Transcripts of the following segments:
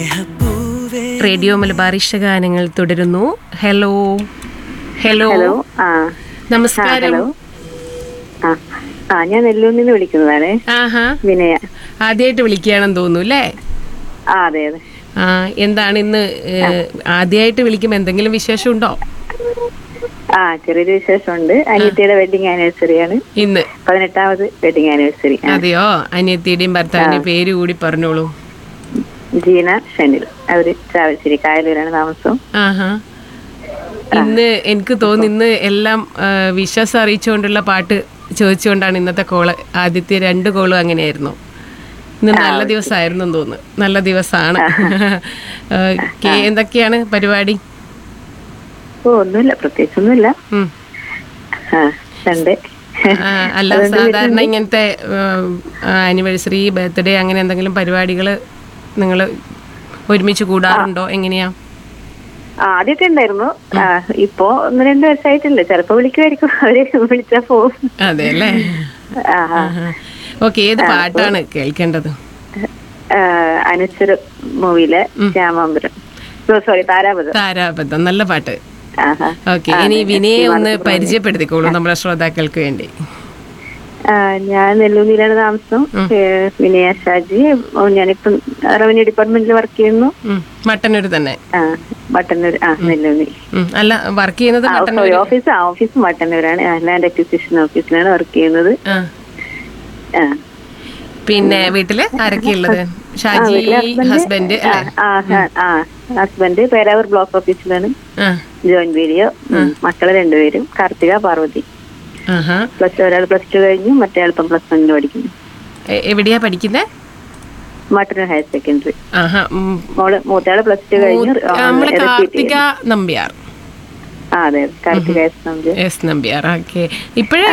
Radio Malabar ഇഷ്ടഗാനങ്ങൾ തുടരുന്നു hello hello hello ആ ആ, നമസ്കാരം ഹലോ ആ ആ ഞാൻ നെല്ലൂരിൽ നിന്ന് വിളിക്കുന്നതാണ് ആഹാ വിനയ ആദ്യമായിട്ട് വിളിക്കുകയാണെന്ന് തോന്നുന്നു അല്ലേ ആ അതെ അതെ ആ എന്താണ് ഇന്ന് ആദ്യമായിട്ട് വിളിക്കുമ്പോൾ എന്തെങ്കിലും വിശേഷം ഉണ്ടോ ആ ചെറിയൊരു വിശേഷമുണ്ട് അനിയത്തിയുടെ വെഡിങ് ആനിവേഴ്സറി ആണ് ഇന്ന് പതിനെട്ടാമത് വെഡിങ് ആനിവേഴ്സറി അതെയോ അനിയത്തിയുടെയും ഭർത്താവിന്റെയും പേര് കൂടി പറഞ്ഞോളൂ ജീന ഷനിൽ അവര് ചാവശ്ശേരി കായലൂരാണ് താമസം ആഹാ ഇന്ന് എനിക്ക് തോന്നുന്നു ഇന്ന് എല്ലാം ആ, വിശ്വാസം അറിയിച്ചുകൊണ്ടുള്ള പാട്ട് ചോദിച്ചുകൊണ്ടാണ് ഇന്നത്തെ കോള് ആദ്യത്തെ രണ്ട് കോളും അങ്ങനെയായിരുന്നു ഇന്ന് നല്ല ദിവസമായിരുന്നു എന്ന് തോന്നുന്നു നല്ല ദിവസമാണ് ഓക്കേ, എന്തൊക്കെയാണ് പരിപാടി ഓ ഒന്നുമില്ല പ്രത്യേകിച്ചൊന്നുമില്ല ഉം. ആ സൺഡേ ആ, അല്ല സാധാരണ ഇങ്ങനത്തെ ആനിവേഴ്സറി ബർത്ത്ഡേ അങ്ങനെ എന്തെങ്കിലും പരിപാടികൾ നിങ്ങൾ ഒരുമിച്ച് കൂടാറുണ്ടോ എങ്ങനെയാ ആ ആദ്യമൊക്കെ ഉണ്ടായിരുന്നു ആ ഇപ്പോ ഒന്ന് രണ്ട് വർഷമായിട്ടില്ല ചിലപ്പോ വിളിക്കുമായിരിക്കും അവര് വിളിച്ചാ പോവും അതെ അല്ലേ ആ ആ ഓക്കെ ഏത് പാട്ടാണ് കേൾക്കേണ്ടത് അനുസര മൂവിയിലെ ശ്യാമാമ്പരം സോറി താരാപഥം താരാബദ്ധം നല്ല പാട്ട് ആഹാ. ഓക്കെ ഇനി വിനയെ ഒന്ന് പരിചയപ്പെടുത്തിക്കോളൂ നമ്മുടെ ശ്രോതാക്കൾക്ക് വേണ്ടി ആ, ഞാൻ നെല്ലൂരിലാണ് താമസം ഏ, വിനയ ഷാജി ഓ, ഞാനിപ്പം റവന്യൂ ഡിപ്പാർട്ട്മെന്റിൽ വർക്ക് ചെയ്യുന്നു ഉം, മട്ടന്നൂർ തന്നെ ആ മട്ടന്നൂർ ആ നെല്ലൂരി ഉം, അല്ല വർക്ക് ചെയ്യുന്നത് ആ മട്ടന്നൂർ സോറി ഓഫീസ് ആ ഓഫീസ് മട്ടന്നൂരാണ് ലാൻഡ് അക്വിസിഷൻ ഓഫീസിലാണ് വർക്ക് ചെയ്യുന്നത് ആ ആ പിന്നെ വീട്ടില് ആരൊക്കെയുള്ളത് ഷാജി ഹസ്ബൻഡ് ആ, അല്ലേ ആ ആ, ആ ഹസ്ബൻഡ് പേരാവൂർ ബ്ലോക്ക് ഓഫീസിലാണ് ആ ജോയിന്റ് വീഡിയോ മക്കള് രണ്ടുപേരും കാർത്തിക പാർവതി ആഹാ പ്ലസ് ടു ഒരാൾ പ്ലസ് ടു കഴിഞ്ഞു മറ്റേ ഇപ്പം പ്ലസ് വണ്ണിൽ പഠിക്കുന്നു എ- എവിടെയാ പഠിക്കുന്നത് മട്ടന്നൂർ ഹയർ സെക്കൻഡറി ആഹാ ഉം, മോള് മൂത്തയാള് പ്ലസ് ടു കഴിഞ്ഞു ആ, നമ്മള് repeat കാർത്തിക നമ്പ്യാർ ആ അതെ അതെ. Karthika S Nambi S Nambiar okay ഇപ്പോഴേ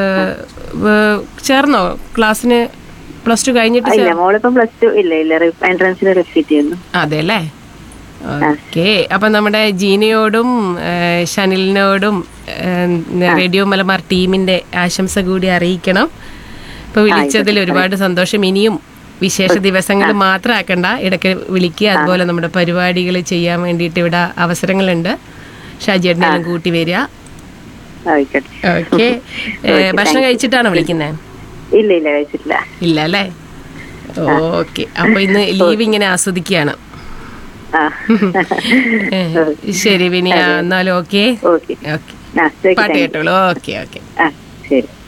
ചേർന്നോ ക്ലാസ്സിന് പ്ലസ് ടു കഴിഞ്ഞിട്ട് ഇല്ല മോളിപ്പം പ്ലസ് ടു ഇല്ല ഇല്ല എൻട്രൻസിന് റിപ്പീറ്റ് ചെയ്യുന്നു അതെ അല്ലേ ഓക്കെ അപ്പൊ നമ്മുടെ ജീനയോടും ആ, ഷനിലിനോടും ആ, റേഡിയോ മലബാർ ടീമിന്റെ ആശംസ കൂടി അറിയിക്കണം ഇപ്പൊ വിളിച്ചതിൽ ഒരുപാട് സന്തോഷം ഇനിയും വിശേഷ ദിവസങ്ങൾ മാത്രം ആക്കണ്ട ഇടയ്ക്ക് വിളിക്കുക അതുപോലെ നമ്മുടെ പരിപാടികൾ ചെയ്യാൻ വേണ്ടിയിട്ട് ഇവിടെ അവസരങ്ങളുണ്ട് ഷാജിയേട്ടനെല്ലാം കൂട്ടി വരിക ആയിക്കോട്ടെ ഓക്കെ ഭക്ഷണം കഴിച്ചിട്ടാണോ വിളിക്കുന്നത് ഇല്ല ഇല്ല കഴിച്ചിട്ടില്ല ഇല്ല അല്ലേ ഓക്കെ അപ്പൊ ഇന്ന് ലീവ് ഇങ്ങനെ ആസ്വദിക്കുകയാണ് ആ ഏ, ശരി വിനിയ എന്നാലും ഓക്കെ ഓക്കെ ഓക്കെ ആ ശരി പാട്ട് താങ്ക് യു. കേട്ടോളൂ ഓക്കെ ഓക്കെ ആ ശരി